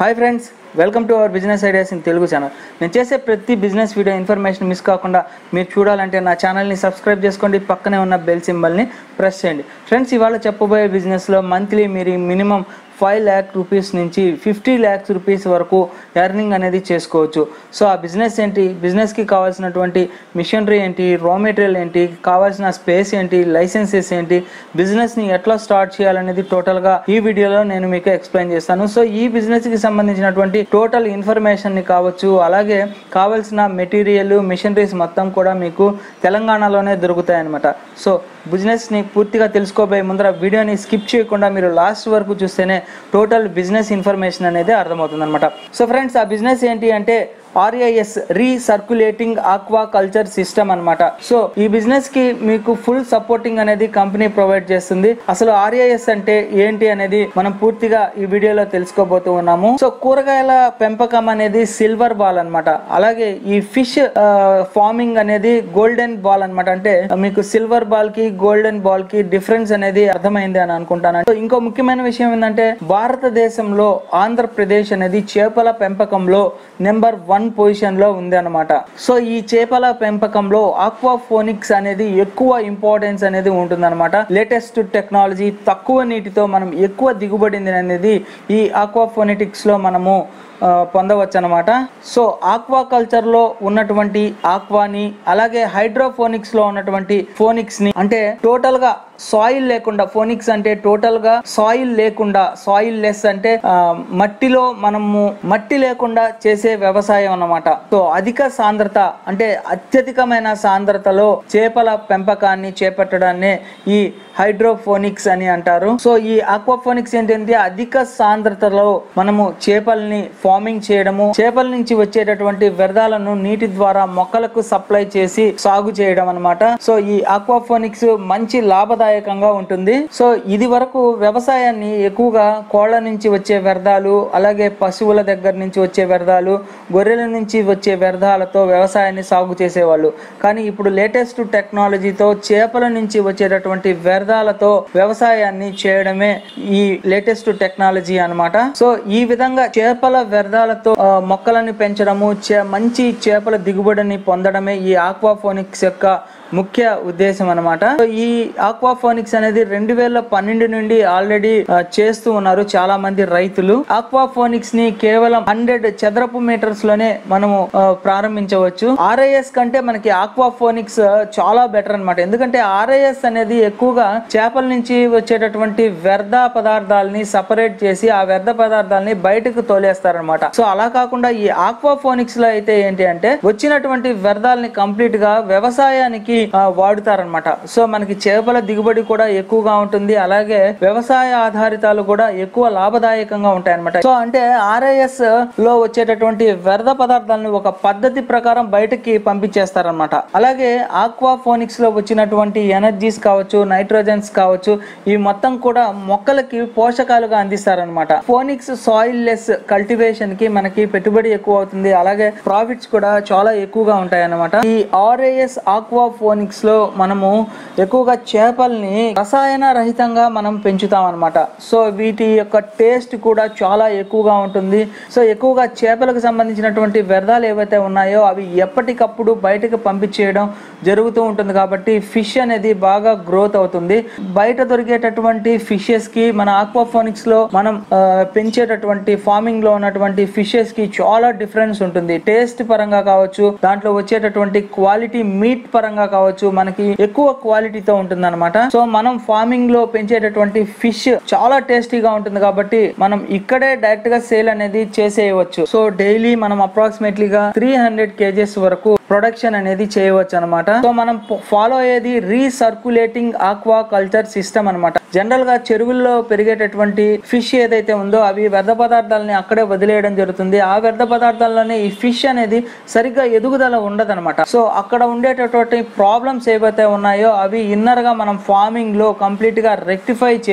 hi friends welcome to our business ideas in Telugu channel నేను చేసే ప్రతి బిజినెస్ వీడియో ఇన్ఫర్మేషన్ మిస్ కాకుండా మీరు చూడాలంటే నా ఛానల్ని సబ్స్క్రైబ్ చేసుకోండి పక్కనే ఉన్న బెల్ సింబల్ని ప్రెస్ చేయండి ఫ్రెండ్స్ ఇవాళ చెప్పబోయే బిజినెస్లో మంత్లీ మీరు మినిమం ఫైవ్ ల్యాక్ రూపీస్ నుంచి ఫిఫ్టీ ల్యాక్స్ రూపీస్ వరకు ఎర్నింగ్ అనేది చేసుకోవచ్చు సో ఆ బిజినెస్ ఏంటి బిజినెస్కి కావాల్సినటువంటి మిషనరీ ఏంటి రా మెటీరియల్ ఏంటి కావాల్సిన స్పేస్ ఏంటి లైసెన్సెస్ ఏంటి బిజినెస్ని ఎట్లా స్టార్ట్ చేయాలనేది టోటల్గా ఈ వీడియోలో నేను మీకు ఎక్స్ప్లెయిన్ చేస్తాను సో ఈ బిజినెస్కి సంబంధించినటువంటి టోటల్ ఇన్ఫర్మేషన్ని కావచ్చు అలాగే కావాల్సిన మెటీరియల్ మిషనరీస్ మొత్తం కూడా మీకు తెలంగాణలోనే దొరుకుతాయి అనమాట సో బిజినెస్ని పూర్తిగా తెలుసుకోబోయే ముందర వీడియోని స్కిప్ చేయకుండా మీరు లాస్ట్ వరకు చూస్తేనే టోటల్ బిజినెస్ ఇన్ఫర్మేషన్ అనేది అర్థమవుతుంది అనమాట సో ఫ్రెండ్స్ ఆ బిజినెస్ ఏంటి అంటే RIS recirculating aquaculture system అనమాట సో ఈ బిజినెస్ కి మీకు ఫుల్ సపోర్టింగ్ అనేది కంపెనీ ప్రొవైడ్ చేస్తుంది అసలు ఆర్ఐఎస్ అంటే ఏంటి అనేది మనం పూర్తిగా ఈ వీడియోలో తెలుసుకోబోతూ ఉన్నాము సో కూరగాయల పెంపకం అనేది సిల్వర్ బాల్ అన్నమాట అలాగే ఈ ఫిష్ ఫార్మింగ్ అనేది గోల్డెన్ బాల్ అన్నమాట అంటే మీకు సిల్వర్ బాల్ కి గోల్డెన్ బాల్ కి డిఫరెన్స్ అనేది అర్థమైంది అని అనుకుంటాను సో ఇంకో ముఖ్యమైన విషయం ఏంటంటే భారతదేశంలో ఆంధ్రప్రదేశ్ అనేది చేపల పెంపకంలో నెంబర్ వన్ పొజిషన్ లో ఉంది అనమాట సో ఈ చేపల పెంపకంలో ఆక్వాఫోనిక్స్ అనేది ఎక్కువ ఇంపార్టెన్స్ అనేది ఉంటుంది లేటెస్ట్ టెక్నాలజీ తక్కువ నీటితో మనం ఎక్కువ దిగుబడింది అనేది ఈ ఆక్వాఫోనెటిక్స్ లో మనము ఆ, పొందవచ్చు అనమాట సో ఆక్వా కల్చర్ లో ఉన్నటువంటి ఆక్వాని అలాగే హైడ్రోఫోనిక్స్ లో ఉన్నటువంటి ఫోనిక్స్ ని అంటే టోటల్ గా సాయిల్ లేకుండా ఫోనిక్స్ అంటే టోటల్ గా సాయిల్ లేకుండా సాయిల్ లెస్ అంటే ఆ, మట్టిలో మనము మట్టి లేకుండా చేసే వ్యవసాయం అన్నమాట సో అధిక సాంద్రత అంటే అత్యధికమైన సాంద్రతలో చేపల పెంపకాన్ని చేపట్టడాన్ని ఈ హైడ్రోఫోనిక్స్ అని అంటారు సో ఈ ఆక్వాఫోనిక్స్ ఏంటంటే అధిక సాంద్రతలో మనము చేపల్ని ఫార్మింగ్ చేయడము చేపల నుంచి వచ్చేటటువంటి వ్యర్థాలను నీటి ద్వారా మొక్కలకు సప్లై చేసి సాగు చేయడం అన్నమాట సో ఈ ఆక్వాఫోనిక్స్ మంచి లాభదాయకంగా ఉంటుంది సో ఇది వరకు వ్యవసాయాన్ని ఎక్కువగా కోళ్ల నుంచి వచ్చే వ్యర్థాలు అలాగే పశువుల దగ్గర నుంచి వచ్చే వ్యర్థాలు గొర్రెల నుంచి వచ్చే వ్యర్థాలతో వ్యవసాయాన్ని సాగు చేసేవాళ్ళు కానీ ఇప్పుడు లేటెస్ట్ టెక్నాలజీతో చేపల నుంచి వచ్చేటటువంటి వ్యర్థాలతో వ్యవసాయాన్ని చేయడమే ఈ లేటెస్ట్ టెక్నాలజీ అన్నమాట సో ఈ విధంగా చేపల వ్యర్థాలతో ఆ, మొక్కలను పెంచడము చే- మంచి చేపల దిగుబడిని పొందడమే ఈ ఆక్వాఫోనిక్స్ యొక్క ముఖ్య ఉద్దేశం అనమాట ఈ ఆక్వాఫోనిక్స్ అనేది రెండు వేల పన్నెండు నుండి ఆల్రెడీ చేస్తూ ఉన్నారు చాలా మంది రైతులు ఆక్వాఫోనిక్స్ ని కేవలం హండ్రెడ్ చదరపు మీటర్స్ లోనే మనము ఆ, ప్రారంభించవచ్చు ఆర్ఐఎస్ కంటే మనకి ఆక్వాఫోనిక్స్ చాలా బెటర్ అన్నమాట ఎందుకంటే ఆర్ఐఎస్ అనేది ఎక్కువగా చేపల నుంచి వచ్చేటటువంటి వ్యర్థ పదార్థాలని సపరేట్ చేసి ఆ వ్యర్థ పదార్థాలని బయటకు తోలేస్తారనమాట సో అలా కాకుండా ఈ ఆక్వాఫోనిక్స్ లో అయితే ఏంటి అంటే వచ్చినటువంటి వ్యర్థాలని కంప్లీట్ గా వ్యవసాయానికి ఆ, వాడుతారనమాట సో మనకి చేపల దిగుబడి కూడా ఎక్కువగా ఉంటుంది అలాగే వ్యవసాయ ఆధారితాలు కూడా ఎక్కువ లాభదాయకంగా ఉంటాయి అనమాట సో అంటే ఆర్ఐఎస్ లో వచ్చేటటువంటి వ్యర్థ పదార్థాలను ఒక పద్ధతి ప్రకారం బయటకి పంపించేస్తారనమాట అలాగే ఆక్వాఫోనిక్స్ లో వచ్చినటువంటి ఎనర్జీస్ కావచ్చు నైట్రోజన్స్ కావచ్చు ఇవి మొత్తం కూడా మొక్కలకి పోషకాలుగా అందిస్తారనమాట ఫోనిక్స్ సాయిల్ లెస్ కల్టివేషన్ కి మనకి పెట్టుబడి ఎక్కువ అవుతుంది అలాగే ప్రాఫిట్స్ కూడా చాలా ఎక్కువగా ఉంటాయి అన్నమాట ఈ ఆర్ఏఎస్ ఆక్వాఫోనిక్స్ లో మనము ఎక్కువగా చేపల్ని రసాయన రహితంగా మనం పెంచుతాం అనమాట సో వీటి యొక్క టేస్ట్ కూడా చాలా ఎక్కువగా ఉంటుంది సో ఎక్కువగా చేపలకు సంబంధించినటువంటి వ్యర్థాలు ఏవైతే ఉన్నాయో అవి ఎప్పటికప్పుడు బయటకు పంపించేయడం జరుగుతూ ఉంటుంది కాబట్టి ఫిష్ అనేది బాగా గ్రోత్ అవుతుంది బయట దొరికేటటువంటి ఫిషెస్ కి మన ఆక్వాఫోనిక్స్ లో మనం ఆ, పెంచేటటువంటి ఫార్మింగ్ లో ఉన్నటువంటి ఫిషెస్ కి చాలా డిఫరెన్స్ ఉంటుంది టేస్ట్ పరంగా కావచ్చు దాంట్లో వచ్చేటటువంటి క్వాలిటీ మీట్ పరంగా కావచ్చు మనకి ఎక్కువ క్వాలిటీతో ఉంటుంది అనమాట సో మనం ఫార్మింగ్ లో పెంచేటటువంటి ఫిష్ చాలా టేస్టీగా ఉంటుంది కాబట్టి మనం ఇక్కడే డైరెక్ట్ గా సేల్ అనేది చేసేయవచ్చు సో డైలీ మనం అప్రాక్సిమేట్లీగా త్రీ హండ్రెడ్ కేజెస్ వరకు ప్రొడక్షన్ అనేది చేయవచ్చు అనమాట సో మనం ఫాలో అయ్యేది రీసర్క్యులేటింగ్ ఆక్వా కల్చర్ సిస్టమ్ అనమాట జనరల్ గా చెరువుల్లో పెరిగేటటువంటి ఫిష్ ఏదైతే ఉందో అవి వ్యర్థ పదార్థాలని అక్కడే వదిలేయడం జరుగుతుంది ఆ వ్యర్థ పదార్థాల్లోనే ఈ ఫిష్ అనేది సరిగ్గా ఎదుగుదల ఉండదన్నమాట సో అక్కడ ఉండేటటువంటి ప్రాబ్లమ్స్ ఏవైతే ఉన్నాయో అవి ఇన్నర్ గా మనం ఫార్మింగ్ లో కంప్లీట్ గా రెక్టిఫై చేసి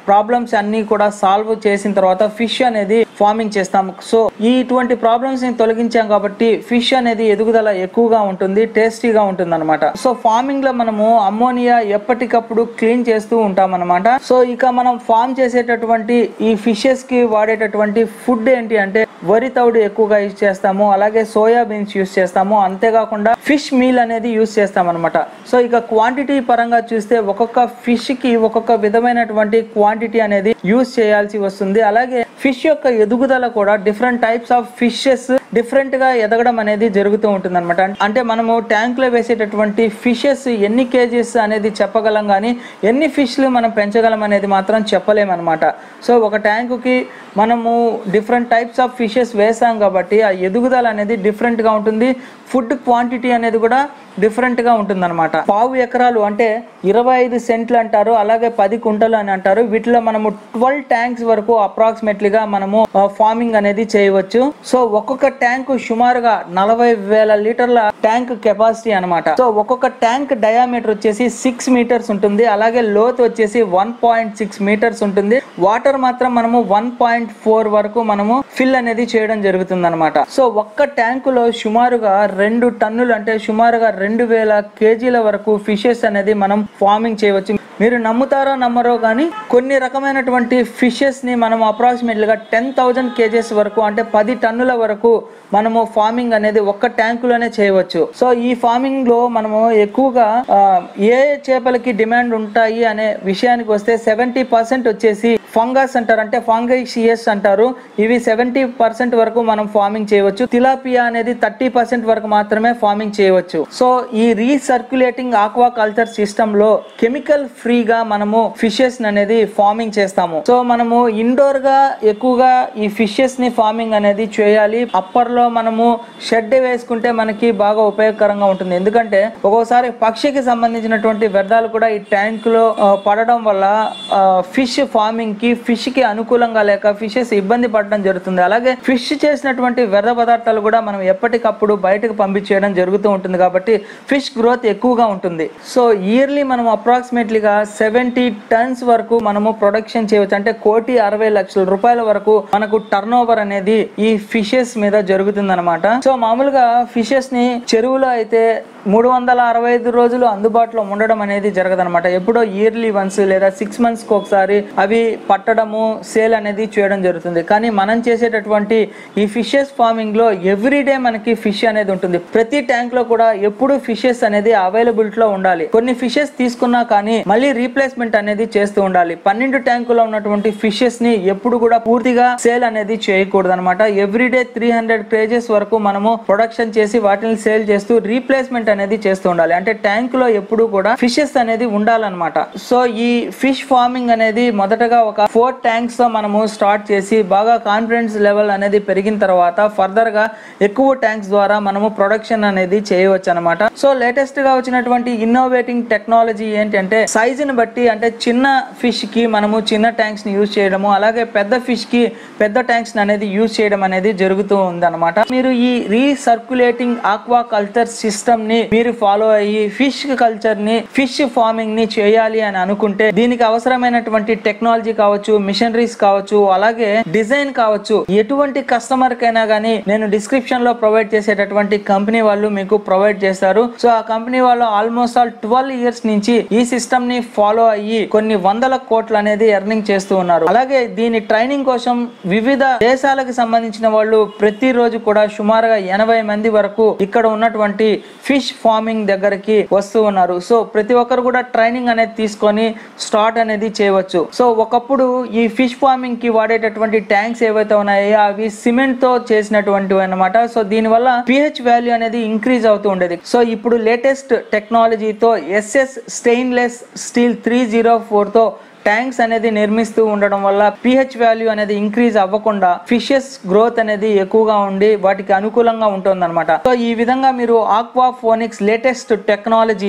ప్రాబ్లమ్స్ అన్ని కూడా సాల్వ్ చేసిన తర్వాత ఫిష్ అనేది ఫార్మింగ్ చేస్తాం సో ఈ ఇటువంటి ప్రాబ్లమ్స్ ని తొలగించాం కాబట్టి ఫిష్ అనేది ఎదుగుదల ఎక్కువగా ఉంటుంది టేస్టీగా ఉంటుంది అనమాట సో ఫార్మింగ్ లో మనము అమ్మోనియా ఎప్పటికప్పుడు క్లీన్ చేస్తూ ఉంటాం అనమాట సో ఇక మనం ఫార్మ్ చేసేటటువంటి ఈ ఫిషెస్ కి వాడేటటువంటి ఫుడ్ ఏంటి అంటే వరి తౌడు ఎక్కువగా యూజ్ చేస్తాము అలాగే సోయా బీన్స్ యూజ్ చేస్తాము అంతేకాకుండా ఫిష్ మీల్ అనేది యూజ్ చేస్తాం అనమాట సో ఇక క్వాంటిటీ పరంగా చూస్తే ఒక్కొక్క ఫిష్ కి ఒక్కొక్క విధమైనటువంటి క్వాంటిటీ అనేది యూజ్ చేయాల్సి వస్తుంది అలాగే ఫిష్ యొక్క ఎదుగుదల కూడా different types of fishes different గా ఎదగడం అనేది జరుగుతూ ఉంటుంది అనమాట అంటే మనము ట్యాంక్ లో వేసేటటువంటి ఫిషెస్ ఎన్ని కేజీస్ అనేది చెప్పగలం కానీ ఎన్ని ఫిష్లు మనం పెంచగలం అనేది మాత్రం చెప్పలేమన్నమాట సో ఒక ట్యాంకుకి మనము డిఫరెంట్ టైప్స్ ఆఫ్ ఫిషెస్ వేసాం కాబట్టి ఆ ఎదుగుదల అనేది different గా ఉంటుంది ఫుడ్ క్వాంటిటీ అనేది కూడా different గా ఉంటుందన్నమాట పావు ఎకరాలు అంటే ఇరవై ఐదు సెంట్లు అంటారు అలాగే పది కుంటలు అని అంటారు వీటిలో మనము ట్వెల్వ్ ట్యాంక్స్ వరకు అప్రాక్సిమేట్లీగా మనము ఫార్మింగ్ అనేది చేయవచ్చు సో ఒక్కొక్క ట్యాంక్ సుమారుగా నలభై వేల లీటర్ల ట్యాంక్ కెపాసిటీ అన్నమాట సో ఒక్కొక్క ట్యాంక్ డయామీటర్ వచ్చేసి సిక్స్ మీటర్స్ ఉంటుంది అలాగే లోతు వచ్చేసి వన్ పాయింట్ సిక్స్ మీటర్స్ ఉంటుంది వాటర్ మాత్రం మనము వన్ పాయింట్ ఫోర్ వరకు మనము ఫిల్ అనేది చేయడం జరుగుతుంది అనమాట సో ఒక్క ట్యాంకులో సుమారుగా రెండు టన్నులు అంటే సుమారుగా రెండు వేల కేజీల వరకు ఫిషెస్ అనేది మనం ఫార్మింగ్ చేయవచ్చు మీరు నమ్ముతారో నమ్మరో కానీ కొన్ని రకమైనటువంటి ఫిషెస్ ని మనం అప్రాక్సిమేట్లీ గా టెన్ థౌజండ్ కేజెస్ వరకు అంటే పది టన్నుల వరకు మనము ఫార్మింగ్ అనేది ఒక్క ట్యాంకులోనే చేయవచ్చు సో ఈ ఫార్మింగ్ లో మనము ఎక్కువగా ఆ, ఏ చేపలకి డిమాండ్ ఉంటాయి అనే విషయానికి వస్తే సెవెంటీ పర్సెంట్ వచ్చేసి ఫంగస్ అంటారు అంటే ఫంగైసియస్ అంటారు ఇవి సెవెంటీ పర్సెంట్ వరకు మనం ఫార్మింగ్ చేయవచ్చు తిలాపియా అనేది థర్టీ పర్సెంట్ వరకు మాత్రమే ఫార్మింగ్ చేయవచ్చు సో ఈ రీసర్క్యులేటింగ్ ఆక్వా కల్చర్ సిస్టమ్ లో కెమికల్ ఫ్రీగా మనము ఫిషెస్ అనేది ఫార్మింగ్ చేస్తాము సో మనము ఇండోర్ గా ఎక్కువగా ఈ ఫిషెస్ ని ఫార్మింగ్ అనేది చేయాలి అప్పర్ లో మనము షెడ్ వేసుకుంటే మనకి బాగా ఉపయోగకరంగా ఉంటుంది ఎందుకంటే ఒక్కోసారి పక్షికి సంబంధించినటువంటి వ్యర్థాలు కూడా ఈ ట్యాంక్ లో ఆ, పడడం వల్ల ఫిష్ ఫార్మింగ్ కి ఫిష్ కి అనుకూలంగా లేక ఫిషెస్ ఇబ్బంది పడడం జరుగుతుంది అలాగే ఫిష్ చేసినటువంటి వ్యర్థ పదార్థాలు కూడా మనం ఎప్పటికప్పుడు బయటకు పంపించేయడం జరుగుతూ ఉంటుంది కాబట్టి ఫిష్ గ్రోత్ ఎక్కువగా ఉంటుంది సో ఇయర్లీ మనం అప్రాక్సిమేట్లీగా సెవెంటీ టన్స్ వరకు మనము ప్రొడక్షన్ చేయవచ్చు అంటే కోటి అరవై లక్షల రూపాయల వరకు మనకు టర్న్ ఓవర్ అనేది ఈ ఫిషెస్ మీద జరుగుతుంది అనమాట సో మామూలుగా ఫిషెస్ ని చెరువులో అయితే మూడు వందల అరవై ఐదు రోజులు అందుబాటులో ఉండడం అనేది జరగదనమాట ఎప్పుడో ఇయర్లీ వన్స్ లేదా సిక్స్ మంత్స్ కి ఒకసారి అవి పట్టడము సేల్ అనేది చేయడం జరుగుతుంది కానీ మనం చేసేటటువంటి ఈ ఫిషెస్ ఫార్మింగ్ లో ఎవ్రీ డే మనకి ఫిష్ అనేది ఉంటుంది ప్రతి ట్యాంక్ లో కూడా ఎప్పుడు ఫిషెస్ అనేది అవైలబిలిటీ లో ఉండాలి కొన్ని ఫిషెస్ తీసుకున్నా కానీ మళ్ళీ రీప్లేస్మెంట్ అనేది చేస్తూ ఉండాలి పన్నెండు ట్యాంకులో ఉన్నటువంటి ఫిషెస్ ని ఎప్పుడు కూడా పూర్తిగా సేల్ అనేది చేయకూడదు అనమాట every day three hundred kgs వరకు మనము ప్రొడక్షన్ చేసి వాటిని సేల్ చేస్తూ రీప్లేస్మెంట్ అనేది చేస్తూ ఉండాలి అంటే ట్యాంక్ లో ఎప్పుడు కూడా ఫిషెస్ అనేది ఉండాలన్నమాట సో ఈ ఫిష్ ఫార్మింగ్ అనేది మొదటగా ఒక ఫోర్ ట్యాంక్స్ తో మనము స్టార్ట్ చేసి బాగా కాన్ఫిడెన్స్ లెవెల్ అనేది పెరిగిన తర్వాత ఫర్దర్ గా ఎక్కువ ట్యాంక్స్ ద్వారా మనము ప్రొడక్షన్ అనేది చేయవచ్చు అనమాట సో లేటెస్ట్ గా వచ్చినటువంటి ఇన్నోవేటింగ్ టెక్నాలజీ ఏంటంటే సైజ్ ని బట్టి అంటే చిన్న ఫిష్ కి మనము చిన్న ట్యాంక్స్ ని యూజ్ చేయడము అలాగే పెద్ద ఫిష్ కి పెద్ద ట్యాంక్స్ అనేది యూజ్ చేయడం అనేది జరుగుతూ ఉంది అనమాట మీరు ఈ రీసర్క్యులేటింగ్ ఆక్వా కల్చర్ సిస్టమ్ ని మీరు ఫాలో అయ్యి ఫిష్ కల్చర్ ని ఫిష్ ఫార్మింగ్ ని చేయాలి అని అనుకుంటే దీనికి అవసరమైనటువంటి టెక్నాలజీ కావచ్చు మిషనరీస్ కావచ్చు అలాగే డిజైన్ కావచ్చు ఎటువంటి కస్టమర్ కైనా గానీ నేను డిస్క్రిప్షన్ లో ప్రొవైడ్ చేసేటటువంటి కంపెనీ వాళ్ళు మీకు ప్రొవైడ్ చేస్తారు సో ఆ కంపెనీ వాళ్ళు ఆల్మోస్ట్ ఆల్ ట్వెల్వ్ ఇయర్స్ నుంచి ఈ సిస్టమ్ ని ఫాలో అయ్యి కొన్ని వందల కోట్లు అనేది ఎర్నింగ్ చేస్తూ ఉన్నారు అలాగే దీని ట్రైనింగ్ కోసం వివిధ దేశాలకు సంబంధించిన వాళ్ళు ప్రతిరోజు కూడా సుమారుగా ఎనభై మంది వరకు ఇక్కడ ఉన్నటువంటి ఫిష్ ఫార్మింగ్ దగ్గరికి వస్తూ ఉన్నారు సో ప్రతి ఒక్కరు కూడా ట్రైనింగ్ అనేది తీసుకొని స్టార్ట్ అనేది చేయవచ్చు సో ఒకప్పుడు ఈ ఫిష్ ఫార్మింగ్ కి వాడేటటువంటి ట్యాంక్స్ ఏవైతే ఉన్నాయో అవి సిమెంట్ తో చేసినటువంటివి అన్నమాట సో దీని వల్ల పిహెచ్ వాల్యూ అనేది ఇంక్రీజ్ అవుతూ ఉండేది సో ఇప్పుడు లేటెస్ట్ టెక్నాలజీతో SS stainless steel three zero four తో ట్యాంక్స్ అనేది నిర్మిస్తూ ఉండడం వల్ల పిహెచ్ వాల్యూ అనేది ఇంక్రీజ్ అవ్వకుండా ఫిషెస్ గ్రోత్ అనేది ఎక్కువగా ఉండి వాటికి అనుకూలంగా ఉంటుంది సో ఈ విధంగా మీరు ఆక్వా ఫోనిక్స్ లేటెస్ట్ టెక్నాలజీతో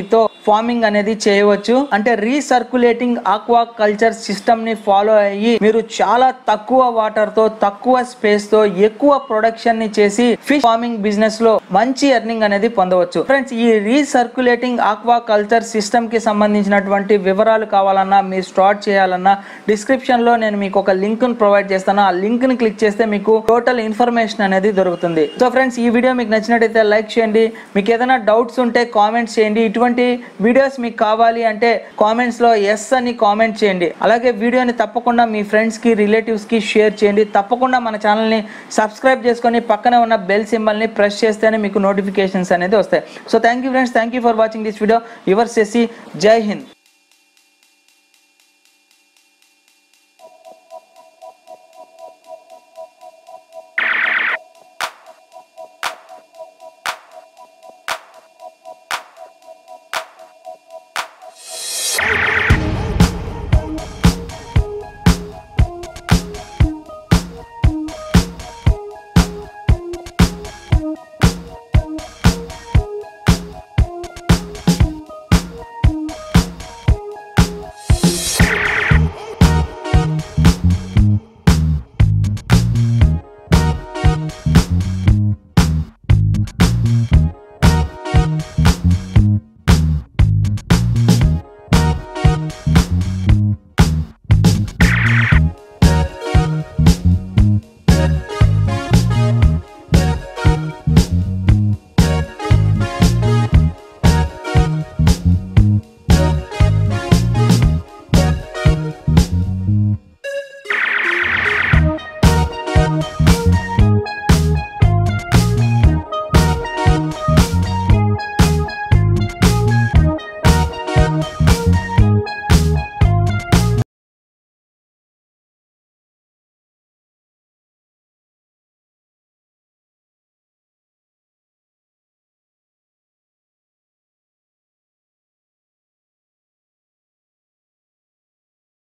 ఫార్మింగ్ అనేది చేయవచ్చు అంటే రీసర్కులేటింగ్ ఆక్వా కల్చర్ సిస్టమ్ ని ఫాలో అయ్యి మీరు చాలా తక్కువ వాటర్ తో తక్కువ స్పేస్ తో ఎక్కువ ప్రొడక్షన్ ని చేసి ఫిష్ ఫార్మింగ్ బిజినెస్ లో మంచి ఎర్నింగ్ అనేది పొందవచ్చు ఫ్రెండ్స్ ఈ రీసర్కులేటింగ్ ఆక్వా కల్చర్ సిస్టమ్ కి సంబంధించినటువంటి వివరాలు కావాలన్నా మీరు స్టార్ట్ చేయాలన్నా డిస్క్రిప్షన్ లో నేను మీకు ఒక లింక్ ను ప్రొవైడ్ చేస్తాను ఆ లింక్ ని క్లిక్ చేస్తే మీకు టోటల్ ఇన్ఫర్మేషన్ అనేది దొరుకుతుంది సో ఫ్రెండ్స్ ఈ వీడియో మీకు నచ్చినట్టయితే లైక్ చేయండి మీకు ఏదైనా డౌట్స్ ఉంటే కామెంట్స్ చేయండి ఇటువంటి వీడియోస్ మీకు కావాలి అంటే కామెంట్స్ లో ఎస్ అని కామెంట్ చేయండి అలాగే వీడియోని తప్పకుండా మీ ఫ్రెండ్స్ కి రిలేటివ్స్ కి షేర్ చేయండి తప్పకుండా మన ఛానల్ ని సబ్స్క్రైబ్ చేసుకొని పక్కనే ఉన్న బెల్ సింబల్ ని ప్రెస్ చేస్తేనే మీకు నోటిఫికేషన్స్ అనేది వస్తాయి so thank you friends thank you for watching this video your సెసి జై హింద్